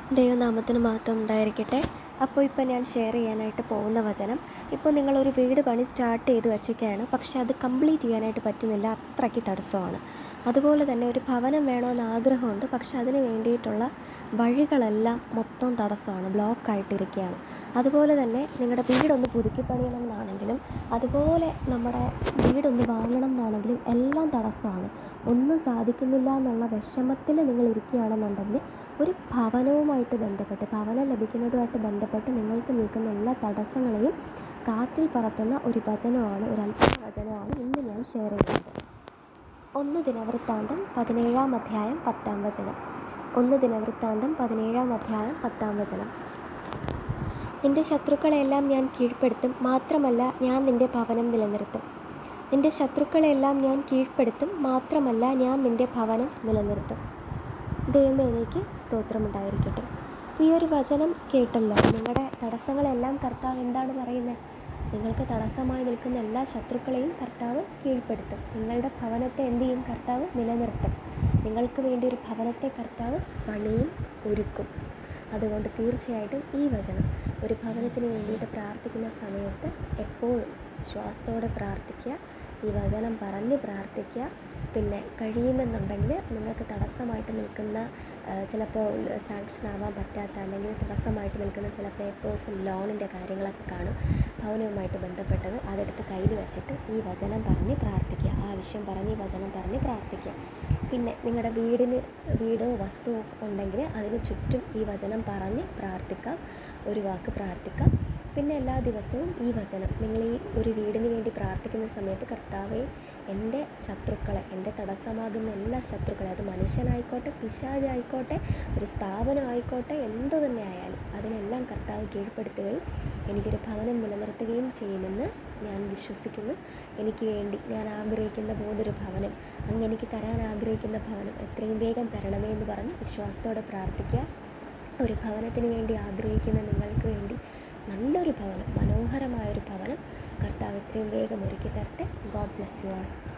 ദൈവനാമത്തിന് മഹത്വം ഉണ്ടായിരിക്കട്ടെ അപ്പോൾ ഇപ്പോൾ ഞാൻ ഷെയർ ചെയ്യാനായിട്ട് പോകുന്ന വചനം ഇപ്പോൾ നിങ്ങളൊരു വീട് പണി സ്റ്റാർട്ട് ചെയ്ത് വെച്ചൊക്കെയാണ് പക്ഷേ അത് കംപ്ലീറ്റ് ചെയ്യാനായിട്ട് പറ്റുന്നില്ല അത്രയ്ക്ക് തടസ്സമാണ് അതുപോലെ തന്നെ ഒരു ഭവനം വേണമെന്ന് ആഗ്രഹമുണ്ട് പക്ഷേ അതിന് വേണ്ടിയിട്ടുള്ള വഴികളെല്ലാം മൊത്തം തടസ്സമാണ് ബ്ലോക്കായിട്ടിരിക്കുകയാണ് അതുപോലെ തന്നെ നിങ്ങളുടെ വീടൊന്ന് പുതുക്കി പണിയണം എന്നാണെങ്കിലും അതുപോലെ നമ്മുടെ വീടൊന്ന് വാങ്ങണം എന്നാണെങ്കിലും എല്ലാം തടസ്സമാണ് ഒന്നും സാധിക്കുന്നില്ല എന്നുള്ള വിഷമത്തിൽ നിങ്ങൾ ഇരിക്കുകയാണെന്നുണ്ടെങ്കിൽ ഒരു ഭവനവുമായിട്ട് ബന്ധപ്പെട്ട് ഭവനം ലഭിക്കുന്നതുമായിട്ട് ബന്ധപ്പെട്ട് നിങ്ങൾക്ക് നിൽക്കുന്ന എല്ലാ തടസ്സങ്ങളെയും കാറ്റിൽ പറത്തുന്ന ഒരു വചനമാണ് ഒരു അത്ഭുത വചനമാണ് ഇന്ന് ഞാൻ ഷെയർ ചെയ്യുന്നത് ഒന്ന് ദിനവൃത്താന്തം പതിനേഴാം അധ്യായം പത്താം വചനം ഒന്ന് ദിനവൃത്താന്തം പതിനേഴാം അധ്യായം പത്താം വചനം നിന്റെ ശത്രുക്കളെല്ലാം ഞാൻ കീഴ്പ്പെടുത്തും മാത്രമല്ല ഞാൻ നിന്റെ ഭവനം നിലനിർത്തും നിന്റെ ശത്രുക്കളെല്ലാം ഞാൻ കീഴ്പ്പെടുത്തും മാത്രമല്ല ഞാൻ നിന്റെ ഭവനം നിലനിർത്തും ദൈവമേനയ്ക്ക് സ്തോത്രമുണ്ടായിരിക്കട്ടെ ഈ ഒരു വചനം കേട്ടല്ലോ നിങ്ങളുടെ തടസ്സങ്ങളെല്ലാം കർത്താവ് എന്താണ് പറയുന്നത് നിങ്ങൾക്ക് തടസ്സമായി നിൽക്കുന്ന എല്ലാ ശത്രുക്കളെയും കർത്താവ് കീഴ്പ്പെടുത്തും നിങ്ങളുടെ ഭവനത്തെ എന്ത് ചെയ്യും കർത്താവ് നിലനിർത്തും നിങ്ങൾക്ക് വേണ്ടി ഒരു ഭവനത്തെ കർത്താവ് പണിയും ഒരുക്കും അതുകൊണ്ട് തീർച്ചയായിട്ടും ഈ വചനം ഒരു ഭവനത്തിന് വേണ്ടിയിട്ട് പ്രാർത്ഥിക്കുന്ന സമയത്ത് എപ്പോഴും വിശ്വാസത്തോടെ പ്രാർത്ഥിക്കുക ഈ വചനം പറഞ്ഞ് പ്രാർത്ഥിക്കുക പിന്നെ കഴിയുമെന്നുണ്ടെങ്കിൽ നിങ്ങൾക്ക് തടസ്സമായിട്ട് നിൽക്കുന്ന ആ, ചിലപ്പോൾ സാങ്ഷൻ ആവാൻ പറ്റാത്ത അല്ലെങ്കിൽ തടസ്സമായിട്ട് നിൽക്കുന്ന ചില പേപ്പേഴ്സ് ലോണിൻ്റെ കാര്യങ്ങളൊക്കെ കാണും ഭവനവുമായിട്ട് ബന്ധപ്പെട്ടത് അതെടുത്ത് കയ്യിൽ വെച്ചിട്ട് ഈ വചനം പറഞ്ഞ് പ്രാർത്ഥിക്കുക ആവശ്യം പറഞ്ഞ് ഈ വചനം പറഞ്ഞ് പ്രാർത്ഥിക്കുക പിന്നെ നിങ്ങളുടെ വീടിന് വീടോ വസ്തുവോ ഉണ്ടെങ്കിൽ അതിന് ചുറ്റും ഈ വചനം പറഞ്ഞ് പ്രാർത്ഥിക്കാം ഒരു വാക്ക് പ്രാർത്ഥിക്കാം പിന്നെ എല്ലാ ദിവസവും ഈ വചനം നിങ്ങൾ ഈ ഒരു വീടിന് വേണ്ടി പ്രാർത്ഥിക്കുന്ന സമയത്ത് കർത്താവെ എൻ്റെ ശത്രുക്കളെ എൻ്റെ തടസ്സമാകുന്ന എല്ലാ ശത്രുക്കളെ അത് മനുഷ്യനായിക്കോട്ടെ പിശാചായിക്കോട്ടെ ഒരു സ്ഥാപനമായിക്കോട്ടെ എന്തു തന്നെ ആയാലും അതിനെല്ലാം കർത്താവ് കീഴ്പ്പെടുത്തുകയും എനിക്കൊരു ഭവനം നിലനിർത്തുകയും ചെയ്യുമെന്ന് ഞാൻ വിശ്വസിക്കുന്നു എനിക്ക് വേണ്ടി ഞാൻ ആഗ്രഹിക്കുന്ന പോലൊരു ഭവനം അങ്ങ് എനിക്ക് തരാൻ ആഗ്രഹിക്കുന്ന ഭവനം എത്രയും വേഗം തരണമേ എന്ന് പറഞ്ഞ് വിശ്വാസത്തോടെ പ്രാർത്ഥിക്കുക ഒരു ഭവനത്തിന് വേണ്ടി ആഗ്രഹിക്കുന്ന നിങ്ങൾക്ക് വേണ്ടി നല്ലൊരു ഭവനം മനോഹരമായൊരു ഭവനം കർത്താവ് എത്രയും വേഗം ഒരുക്കി തരട്ടെ ഗോഡ് ബ്ലെസ് യു ആൾ